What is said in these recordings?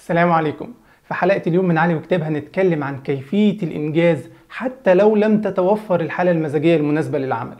السلام عليكم في حلقة اليوم من علي وكتاب هنتكلم عن كيفية الإنجاز حتى لو لم تتوفر الحالة المزاجية المناسبة للعمل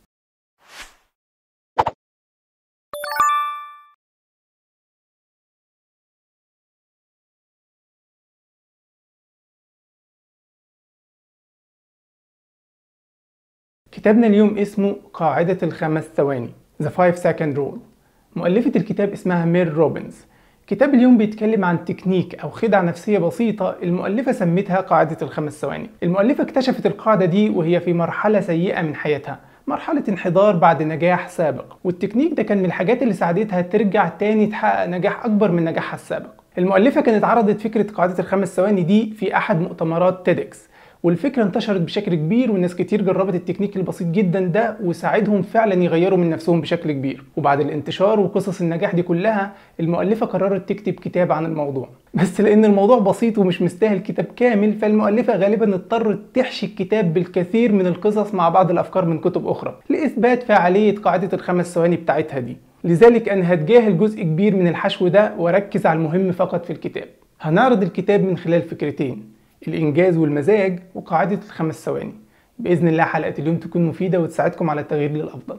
كتابنا اليوم اسمه قاعدة الخمس ثواني The Five Second Rule مؤلفة الكتاب اسمها مير روبنز كتاب اليوم بيتكلم عن تكنيك أو خدعة نفسية بسيطة المؤلفة سمتها قاعدة الخمس ثواني المؤلفة اكتشفت القاعدة دي وهي في مرحلة سيئة من حياتها مرحلة انحدار بعد نجاح سابق والتكنيك ده كان من الحاجات اللي ساعدتها ترجع تاني تحقق نجاح أكبر من نجاحها السابق المؤلفة كانت عرضت فكرة قاعدة الخمس ثواني دي في أحد مؤتمرات تيدكس والفكرة انتشرت بشكل كبير وناس كتير جربت التكنيك البسيط جدا ده وساعدهم فعلا يغيروا من نفسهم بشكل كبير وبعد الانتشار وقصص النجاح دي كلها المؤلفة قررت تكتب كتاب عن الموضوع بس لان الموضوع بسيط ومش مستاهل كتاب كامل فالمؤلفة غالبا اضطرت تحشي الكتاب بالكثير من القصص مع بعض الافكار من كتب اخرى لاثبات فعالية قاعدة الخمس ثواني بتاعتها دي لذلك انا هتجاهل جزء كبير من الحشو ده واركز على المهم فقط في الكتاب هنعرض الكتاب من خلال فكرتين الإنجاز والمزاج وقاعدة الخمس ثواني بإذن الله حلقة اليوم تكون مفيدة وتساعدكم على التغيير للأفضل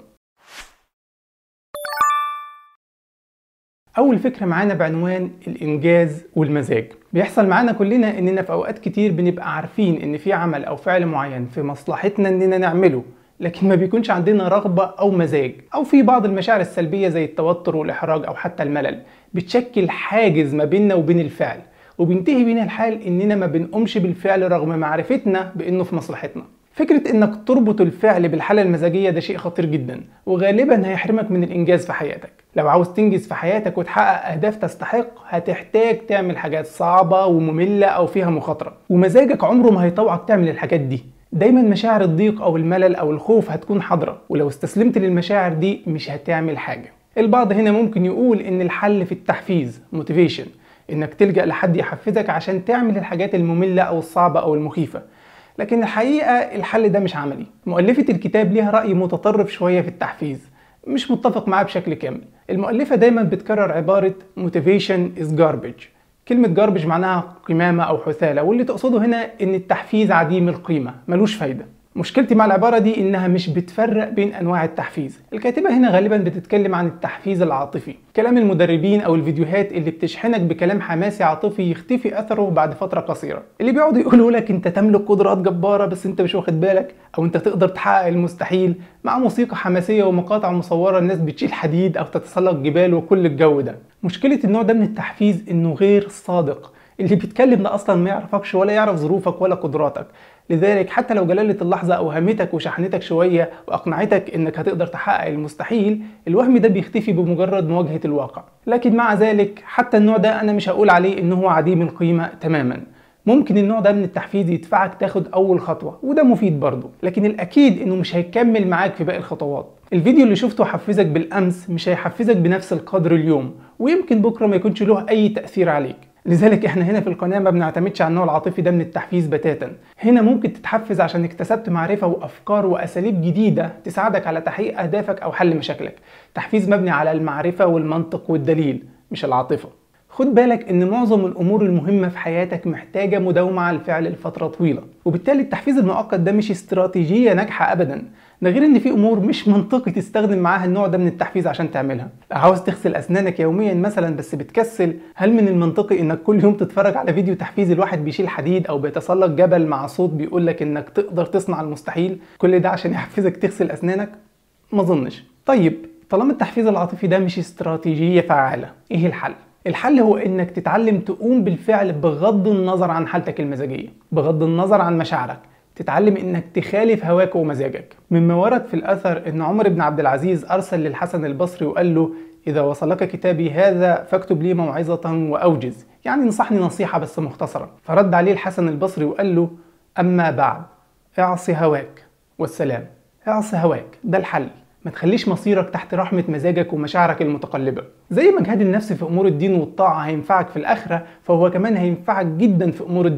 أول فكرة معانا بعنوان الإنجاز والمزاج بيحصل معانا كلنا إننا في أوقات كتير بنبقى عارفين إن في عمل أو فعل معين في مصلحتنا إننا نعمله لكن ما بيكونش عندنا رغبة أو مزاج أو في بعض المشاعر السلبية زي التوتر والإحراج أو حتى الملل بتشكل حاجز ما بيننا وبين الفعل وبينتهي بينا الحال اننا ما بنقومش بالفعل رغم معرفتنا بانه في مصلحتنا فكرة انك تربط الفعل بالحالة المزاجية ده شيء خطير جدا وغالبا هيحرمك من الانجاز في حياتك لو عاوز تنجز في حياتك وتحقق اهداف تستحق هتحتاج تعمل حاجات صعبة ومملة او فيها مخاطرة ومزاجك عمره ما هيطوعك تعمل الحاجات دي دايما مشاعر الضيق او الملل او الخوف هتكون حاضرة ولو استسلمت للمشاعر دي مش هتعمل حاجة البعض هنا ممكن يقول ان الحل في التحفيز موتيفيشن انك تلجأ لحد يحفزك عشان تعمل الحاجات المملة او الصعبة او المخيفة لكن الحقيقة الحل ده مش عملي مؤلفة الكتاب ليها رأي متطرف شوية في التحفيز مش متفق معاه بشكل كامل المؤلفة دايما بتكرر عبارة motivation is garbage كلمة garbage معناها قمامة أو حثالة واللي تقصده هنا إن التحفيز عديم القيمة ملوش فايدة مشكلتي مع العبارة دي إنها مش بتفرق بين أنواع التحفيز الكاتبة هنا غالبا بتتكلم عن التحفيز العاطفي كلام المدربين أو الفيديوهات اللي بتشحنك بكلام حماسي عاطفي يختفي أثره بعد فترة قصيرة اللي بيقعدوا يقولوا لك أنت تملك قدرات جبارة بس أنت مش واخد بالك أو أنت تقدر تحقق المستحيل مع موسيقى حماسية ومقاطع مصورة الناس بتشيل حديد أو تتسلق جبال وكل الجو ده مشكلة النوع ده من التحفيز إنه غير صادق اللي بيتكلم ده اصلا ما يعرفكش ولا يعرف ظروفك ولا قدراتك لذلك حتى لو جلالة اللحظة أوهمتك وشحنتك شوية وأقنعتك إنك هتقدر تحقق المستحيل الوهم ده بيختفي بمجرد مواجهة الواقع لكن مع ذلك حتى النوع ده أنا مش هقول عليه إنه هو عديم القيمة تماما ممكن النوع ده من التحفيز يدفعك تاخد أول خطوة وده مفيد برضه لكن الأكيد إنه مش هيكمل معاك في باقي الخطوات الفيديو اللي شفته حفزك بالأمس مش هيحفزك بنفس القدر اليوم ويمكن بكرة ما يكونش له أي تأثير عليك لذلك احنا هنا في القناه ما بنعتمدش على النوع العاطفي ده من التحفيز بتاتا هنا ممكن تتحفز عشان اكتسبت معرفه وافكار واساليب جديده تساعدك على تحقيق اهدافك او حل مشاكلك تحفيز مبني على المعرفه والمنطق والدليل مش العاطفه خد بالك ان معظم الامور المهمه في حياتك محتاجه مداومه على الفعل لفتره طويله وبالتالي التحفيز المؤقت ده مش استراتيجيه ناجحه ابدا ده غير ان في امور مش منطقي تستخدم معاها النوع ده من التحفيز عشان تعملها لو عاوز تغسل اسنانك يوميا مثلا بس بتكسل هل من المنطقي انك كل يوم تتفرج على فيديو تحفيز الواحد بيشيل حديد او بيتسلق جبل مع صوت بيقول لك انك تقدر تصنع المستحيل كل ده عشان يحفزك تغسل اسنانك ما اظنش طيب طالما التحفيز العاطفي ده مش استراتيجيه فعاله ايه الحل الحل هو انك تتعلم تقوم بالفعل بغض النظر عن حالتك المزاجيه بغض النظر عن مشاعرك تتعلم انك تخالف هواك ومزاجك مما ورد في الاثر ان عمر بن عبد العزيز ارسل للحسن البصري وقال له اذا وصلك كتابي هذا فاكتب لي موعظه واوجز يعني انصحني نصيحه بس مختصره فرد عليه الحسن البصري وقال له اما بعد اعصي هواك والسلام اعصي هواك ده الحل ما تخليش مصيرك تحت رحمة مزاجك ومشاعرك المتقلبة زي ما جهاد النفس في أمور الدين والطاعة هينفعك في الآخرة فهو كمان هينفعك جدا في أمور الدنيا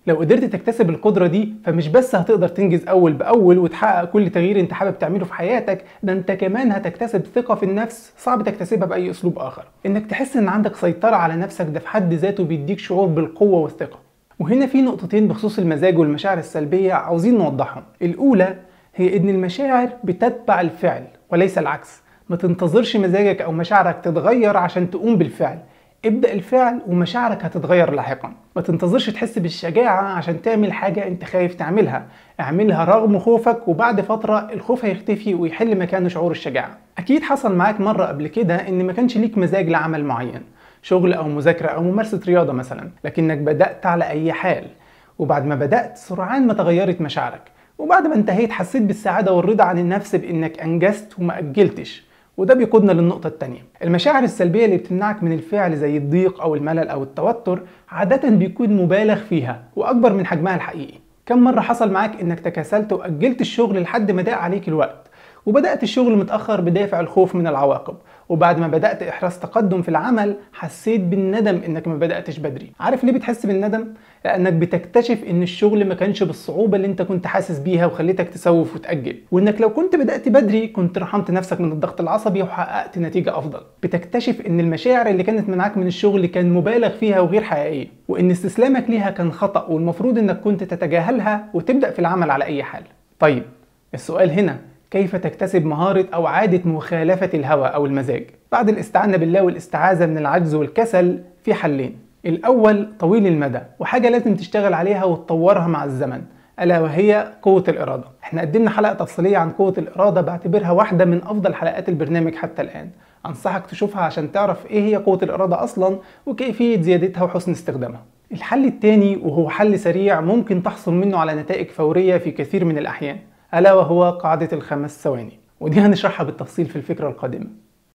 لو قدرت تكتسب القدرة دي فمش بس هتقدر تنجز أول بأول وتحقق كل تغيير أنت حابب تعمله في حياتك ده أنت كمان هتكتسب ثقة في النفس صعب تكتسبها بأي أسلوب آخر إنك تحس إن عندك سيطرة على نفسك ده في حد ذاته بيديك شعور بالقوة والثقة وهنا في نقطتين بخصوص المزاج والمشاعر السلبية عاوزين نوضحهم الأولى هي إن المشاعر بتتبع الفعل وليس العكس ما تنتظرش مزاجك أو مشاعرك تتغير عشان تقوم بالفعل ابدأ الفعل ومشاعرك هتتغير لاحقا ما تنتظرش تحس بالشجاعة عشان تعمل حاجة انت خايف تعملها اعملها رغم خوفك وبعد فترة الخوف هيختفي ويحل مكانه شعور الشجاعة اكيد حصل معاك مرة قبل كده ان ما كانش ليك مزاج لعمل معين شغل او مذاكرة او ممارسة رياضة مثلا لكنك بدأت على اي حال وبعد ما بدأت سرعان ما تغيرت مشاعرك وبعد ما انتهيت حسيت بالسعادة والرضا عن النفس بانك انجزت وما اجلتش وده بيقودنا للنقطة التانية المشاعر السلبية اللي بتمنعك من الفعل زي الضيق أو الملل أو التوتر عادة بيكون مبالغ فيها وأكبر من حجمها الحقيقي كم مرة حصل معاك إنك تكاسلت وأجلت الشغل لحد ما ضاق عليك الوقت وبدأت الشغل متأخر بدافع الخوف من العواقب وبعد ما بدأت إحراز تقدم في العمل حسيت بالندم إنك ما بدأتش بدري عارف ليه بتحس بالندم؟ لأنك بتكتشف إن الشغل ما كانش بالصعوبة اللي أنت كنت حاسس بيها وخليتك تسوف وتأجل وإنك لو كنت بدأت بدري كنت رحمت نفسك من الضغط العصبي وحققت نتيجة أفضل بتكتشف إن المشاعر اللي كانت منعك من الشغل كان مبالغ فيها وغير حقيقية وإن استسلامك ليها كان خطأ والمفروض إنك كنت تتجاهلها وتبدأ في العمل على أي حال طيب السؤال هنا كيف تكتسب مهارة أو عادة مخالفة الهوى أو المزاج بعد الاستعانة بالله والاستعاذة من العجز والكسل في حلين الأول طويل المدى وحاجة لازم تشتغل عليها وتطورها مع الزمن ألا وهي قوة الإرادة احنا قدمنا حلقة تفصيلية عن قوة الإرادة بعتبرها واحدة من أفضل حلقات البرنامج حتى الآن أنصحك تشوفها عشان تعرف إيه هي قوة الإرادة أصلا وكيفية زيادتها وحسن استخدامها الحل التاني وهو حل سريع ممكن تحصل منه على نتائج فورية في كثير من الأحيان ألا وهو قاعدة الخمس ثواني ودي هنشرحها بالتفصيل في الفكرة القادمة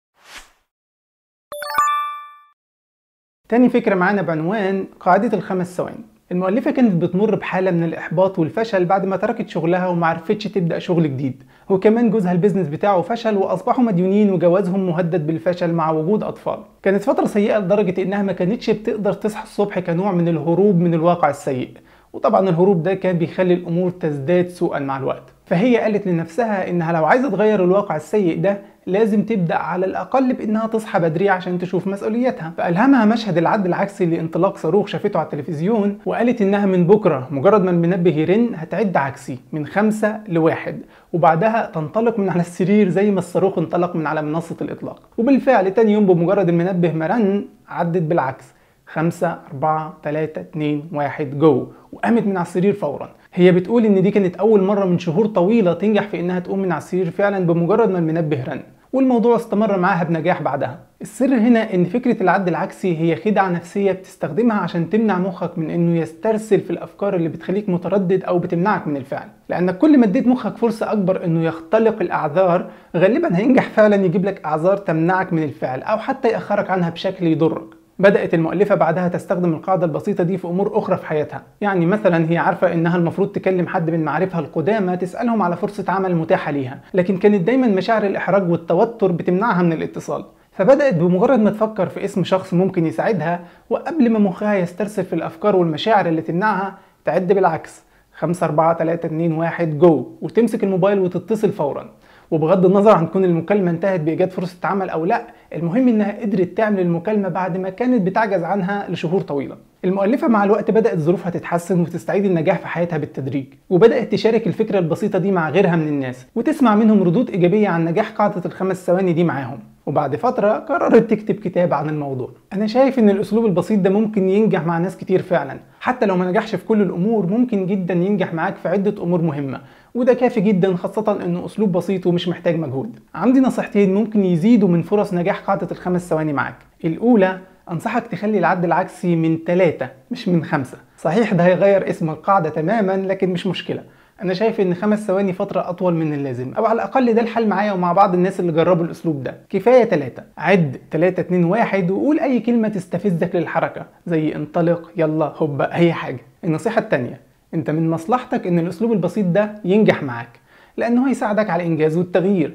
تاني فكرة معانا بعنوان قاعدة الخمس ثواني المؤلفة كانت بتمر بحالة من الإحباط والفشل بعد ما تركت شغلها ومعرفتش تبدأ شغل جديد وكمان جوزها البيزنس بتاعه فشل وأصبحوا مديونين وجوازهم مهدد بالفشل مع وجود أطفال كانت فترة سيئة لدرجة إنها ما كانتش بتقدر تصحى الصبح كنوع من الهروب من الواقع السيء وطبعا الهروب ده كان بيخلي الامور تزداد سوءا مع الوقت فهي قالت لنفسها انها لو عايزه تغير الواقع السيء ده لازم تبدا على الاقل بانها تصحى بدري عشان تشوف مسؤولياتها فالهمها مشهد العد العكسي لانطلاق صاروخ شافته على التلفزيون وقالت انها من بكره مجرد ما المنبه يرن هتعد عكسي من خمسة لواحد وبعدها تنطلق من على السرير زي ما الصاروخ انطلق من على منصه الاطلاق وبالفعل تاني يوم بمجرد المنبه ما رن عدت بالعكس خمسة أربعة تلاتة اتنين واحد جو وقامت من على السرير فورا هي بتقول ان دي كانت اول مرة من شهور طويلة تنجح في انها تقوم من على السرير فعلا بمجرد ما المنبه رن والموضوع استمر معاها بنجاح بعدها السر هنا ان فكرة العد العكسي هي خدعة نفسية بتستخدمها عشان تمنع مخك من انه يسترسل في الافكار اللي بتخليك متردد او بتمنعك من الفعل لانك كل ما اديت مخك فرصة اكبر انه يختلق الاعذار غالبا هينجح فعلا يجيب لك اعذار تمنعك من الفعل او حتى ياخرك عنها بشكل يضرك بدأت المؤلفة بعدها تستخدم القاعدة البسيطة دي في أمور أخرى في حياتها يعني مثلا هي عارفة إنها المفروض تكلم حد من معارفها القدامى تسألهم على فرصة عمل متاحة ليها لكن كانت دايما مشاعر الإحراج والتوتر بتمنعها من الاتصال فبدأت بمجرد ما تفكر في اسم شخص ممكن يساعدها وقبل ما مخها يسترسل في الأفكار والمشاعر اللي تمنعها تعد بالعكس 5 4 3 2 1 جو وتمسك الموبايل وتتصل فورا وبغض النظر عن كون المكالمه انتهت بايجاد فرصه عمل او لا المهم انها قدرت تعمل المكالمه بعد ما كانت بتعجز عنها لشهور طويله المؤلفة مع الوقت بدأت ظروفها تتحسن وتستعيد النجاح في حياتها بالتدريج وبدأت تشارك الفكرة البسيطة دي مع غيرها من الناس وتسمع منهم ردود إيجابية عن نجاح قاعدة الخمس ثواني دي معاهم وبعد فترة قررت تكتب كتاب عن الموضوع أنا شايف إن الأسلوب البسيط ده ممكن ينجح مع ناس كتير فعلا حتى لو ما نجحش في كل الأمور ممكن جدا ينجح معاك في عدة أمور مهمة وده كافي جدا خاصة انه اسلوب بسيط ومش محتاج مجهود عندي نصيحتين ممكن يزيدوا من فرص نجاح قاعدة الخمس ثواني معاك الاولى انصحك تخلي العد العكسي من ثلاثة مش من خمسة صحيح ده هيغير اسم القاعدة تماما لكن مش مشكلة انا شايف ان خمس ثواني فترة اطول من اللازم او على الاقل ده الحل معايا ومع بعض الناس اللي جربوا الاسلوب ده كفاية ثلاثة عد 3 2 1 وقول اي كلمة تستفزك للحركة زي انطلق يلا هوبا اي حاجة النصيحة التانية انت من مصلحتك ان الاسلوب البسيط ده ينجح معاك لانه هيساعدك على الانجاز والتغيير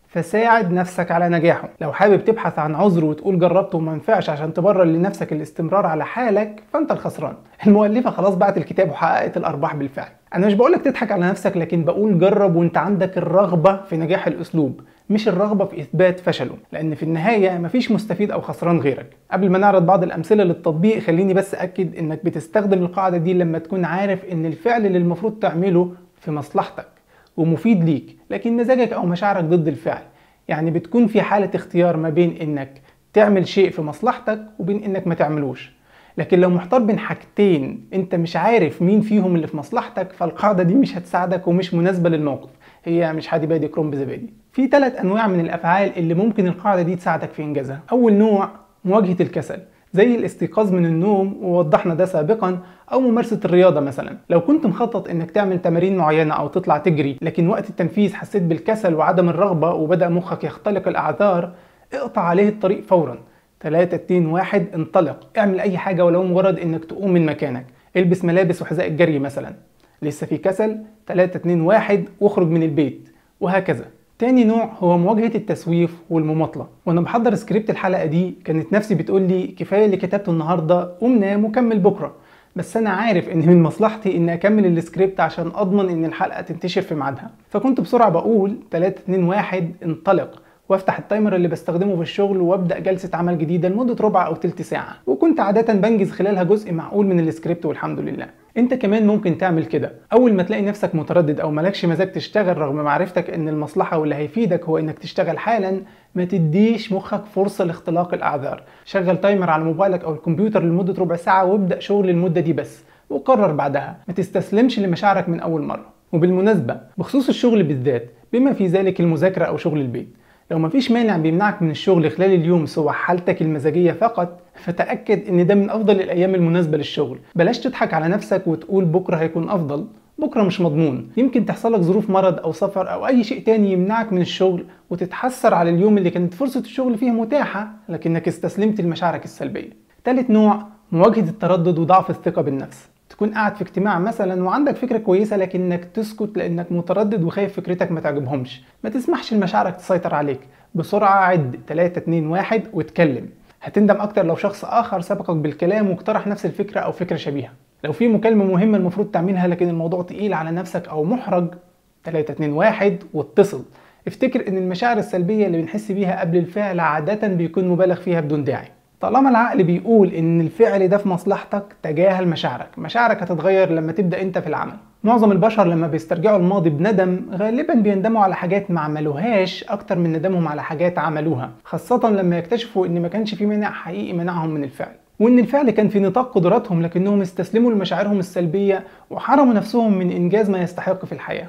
فساعد نفسك على نجاحه لو حابب تبحث عن عذر وتقول جربت وما نفعش عشان تبرر لنفسك الاستمرار على حالك فانت الخسران المؤلفة خلاص بعت الكتاب وحققت الارباح بالفعل انا مش بقولك تضحك على نفسك لكن بقول جرب وانت عندك الرغبة في نجاح الاسلوب مش الرغبة في إثبات فشله لأن في النهاية مفيش مستفيد أو خسران غيرك قبل ما نعرض بعض الأمثلة للتطبيق خليني بس أكد إنك بتستخدم القاعدة دي لما تكون عارف إن الفعل اللي المفروض تعمله في مصلحتك ومفيد ليك لكن مزاجك أو مشاعرك ضد الفعل يعني بتكون في حالة اختيار ما بين إنك تعمل شيء في مصلحتك وبين إنك ما تعملوش لكن لو محتار بين حاجتين انت مش عارف مين فيهم اللي في مصلحتك فالقاعدة دي مش هتساعدك ومش مناسبة للموقف هي مش حادي بادي كروم بزبادي في ثلاث انواع من الافعال اللي ممكن القاعده دي تساعدك في انجازها اول نوع مواجهه الكسل زي الاستيقاظ من النوم ووضحنا ده سابقا او ممارسه الرياضه مثلا لو كنت مخطط انك تعمل تمارين معينه او تطلع تجري لكن وقت التنفيذ حسيت بالكسل وعدم الرغبه وبدا مخك يختلق الاعذار اقطع عليه الطريق فورا 3 2 1 انطلق اعمل اي حاجه ولو مجرد انك تقوم من مكانك البس ملابس وحذاء الجري مثلا لسه في كسل 3 2 1 واخرج من البيت وهكذا تاني نوع هو مواجهة التسويف والمماطلة وانا بحضر سكريبت الحلقة دي كانت نفسي بتقول لي كفاية اللي كتبته النهاردة قوم نام وكمل بكرة بس انا عارف ان من مصلحتي ان اكمل السكريبت عشان اضمن ان الحلقة تنتشر في ميعادها فكنت بسرعة بقول 3 2 1 انطلق وافتح التايمر اللي بستخدمه في الشغل وابدا جلسه عمل جديده لمده ربع او تلت ساعه وكنت عاده بنجز خلالها جزء معقول من السكريبت والحمد لله انت كمان ممكن تعمل كده اول ما تلاقي نفسك متردد او مالكش مزاج تشتغل رغم معرفتك ان المصلحه واللي هيفيدك هو انك تشتغل حالا ما تديش مخك فرصه لاختلاق الاعذار شغل تايمر على موبايلك او الكمبيوتر لمده ربع ساعه وابدا شغل المده دي بس وقرر بعدها ما تستسلمش لمشاعرك من اول مره وبالمناسبه بخصوص الشغل بالذات بما في ذلك المذاكره او شغل البيت لو مفيش مانع بيمنعك من الشغل خلال اليوم سوى حالتك المزاجية فقط فتأكد ان ده من افضل الايام المناسبة للشغل بلاش تضحك على نفسك وتقول بكرة هيكون افضل بكرة مش مضمون يمكن تحصل لك ظروف مرض او سفر او اي شيء تاني يمنعك من الشغل وتتحسر على اليوم اللي كانت فرصة الشغل فيه متاحة لكنك استسلمت لمشاعرك السلبية تالت نوع مواجهة التردد وضعف الثقة بالنفس تكون قاعد في اجتماع مثلا وعندك فكره كويسه لكنك تسكت لانك متردد وخايف فكرتك ما تعجبهمش ما تسمحش لمشاعرك تسيطر عليك بسرعه عد 3 2 1 واتكلم هتندم اكتر لو شخص اخر سبقك بالكلام واقترح نفس الفكره او فكره شبيهه لو في مكالمه مهمه المفروض تعملها لكن الموضوع تقيل على نفسك او محرج 3 2 1 واتصل افتكر ان المشاعر السلبيه اللي بنحس بيها قبل الفعل عاده بيكون مبالغ فيها بدون داعي طالما العقل بيقول ان الفعل ده في مصلحتك تجاهل مشاعرك مشاعرك هتتغير لما تبدا انت في العمل معظم البشر لما بيسترجعوا الماضي بندم غالبا بيندموا على حاجات ما عملوهاش اكتر من ندمهم على حاجات عملوها خاصة لما يكتشفوا ان ما كانش في مانع حقيقي منعهم من الفعل وان الفعل كان في نطاق قدراتهم لكنهم استسلموا لمشاعرهم السلبية وحرموا نفسهم من انجاز ما يستحق في الحياة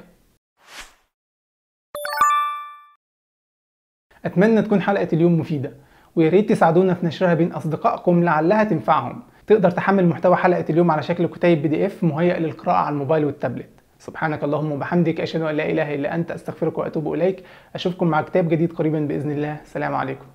اتمنى تكون حلقة اليوم مفيدة ويا ريت تساعدونا في نشرها بين اصدقائكم لعلها تنفعهم تقدر تحمل محتوى حلقه اليوم على شكل كتيب بي دي اف مهيئ للقراءه على الموبايل والتابلت سبحانك اللهم وبحمدك اشهد ان لا اله الا انت استغفرك واتوب اليك اشوفكم مع كتاب جديد قريبا باذن الله سلام عليكم